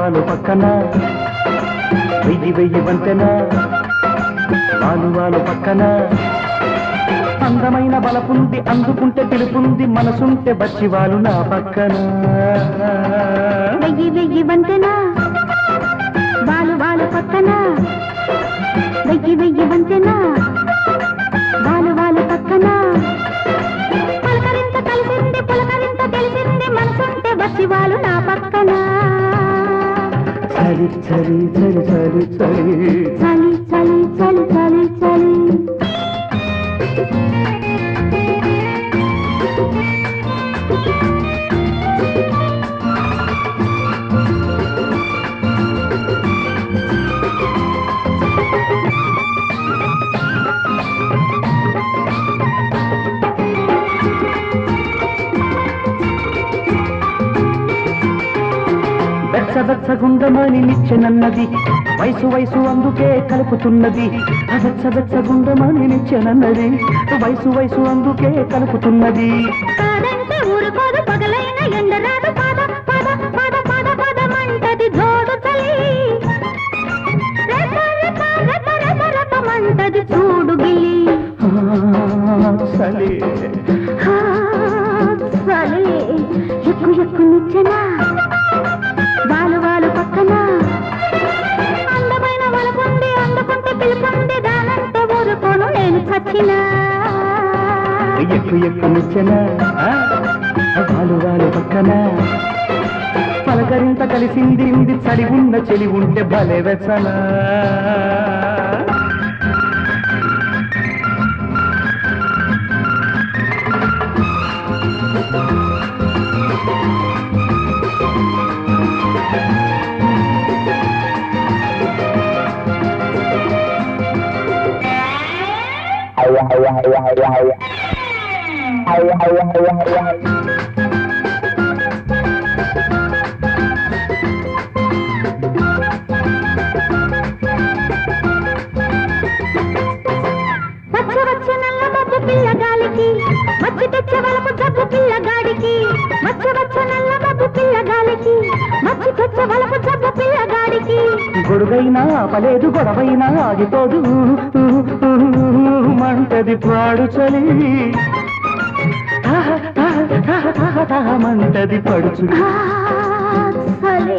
వాళ్ళు పక్కన వెయ్యి వెయ్యి వంతెన వాళ్ళు వాళ్ళు పక్కన అందమైన బలపుంది అందుకుంటే పిలుపుంది మనసుంటే బచ్చివాలు నా పక్కన వెయ్యి వెయ్యి వంతెన వాలు వాలు పక్కన వెయ్యి వెయ్యి వంతెన వాలు వాలు పక్కన పలకరింత కలిసింది పులకరింత తెలిసింది మనసుంటే బస్సి వాళ్ళు నా పక్కన చలి చలి చలి చలి చలి చలి చలి చలి చలి చలి బెచ్చ బెచ్చ గుండమని నిచ్చెనన్నది వయసు వయసు అందుకే కలుపుతున్నది ఆ బెచ్చ బెచ్చ గుండమని నిచ్చెనన్నది వయసు వయసు అందుకే కలుపుతున్నది కాదంటే ఊరుకోదు పగలైన ఎండరాదు పాద పద పద పద పదమంటది జోడు చలి రెప రెప రెప రెప రెపమంటది చూడు గిలి ఆ, చలి హా, చలి ఎక్కు ఎక్కు నిచ్చెన వాలు వాలు పక్కన అందమైన వలపుంది అందుకుంటే పిలుపుంది దానంటే ఊరుకోను నేను చచ్చినా ఎక్కు ఎక్కు నిచ్చెన ఆ, వాళ్ళు వాళ్ళు పక్కన పలకరింత కలిసింది ఉంది చలి ఉన్న చెలి ఉంటే భలే వెచ్చనా వచ్చ వచ్చ నల్ల మబ్బు పిల్లగాలికి వచ్చి తెచ్చ వలపు జబ్బు పిల్లగాడికి వచ్చ వచ్చ నల్ల మబ్బు పిల్లగాలికి వచ్చి తెచ్చ వలపు జబ్బు పిల్లగాడికి గొడుగైనా ఆపలేదు గొడవైనా ఆగిపోదు మంటది పాడు చలి తాహ, తాహ, తాహ, తాహ, తాహ మంటది పడుచు ఆ, చలి.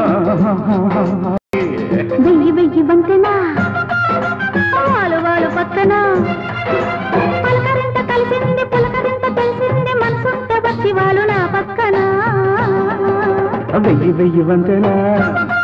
వెయ్యి వెయ్యి వంతెన వాలు వాలు పక్కన పలకరింత కలిసింది పులకరింత తెలిసింది మనసుంటే వచ్చి వాళ్ళు నా పక్కన వెయ్యి వెయ్యి వంతెన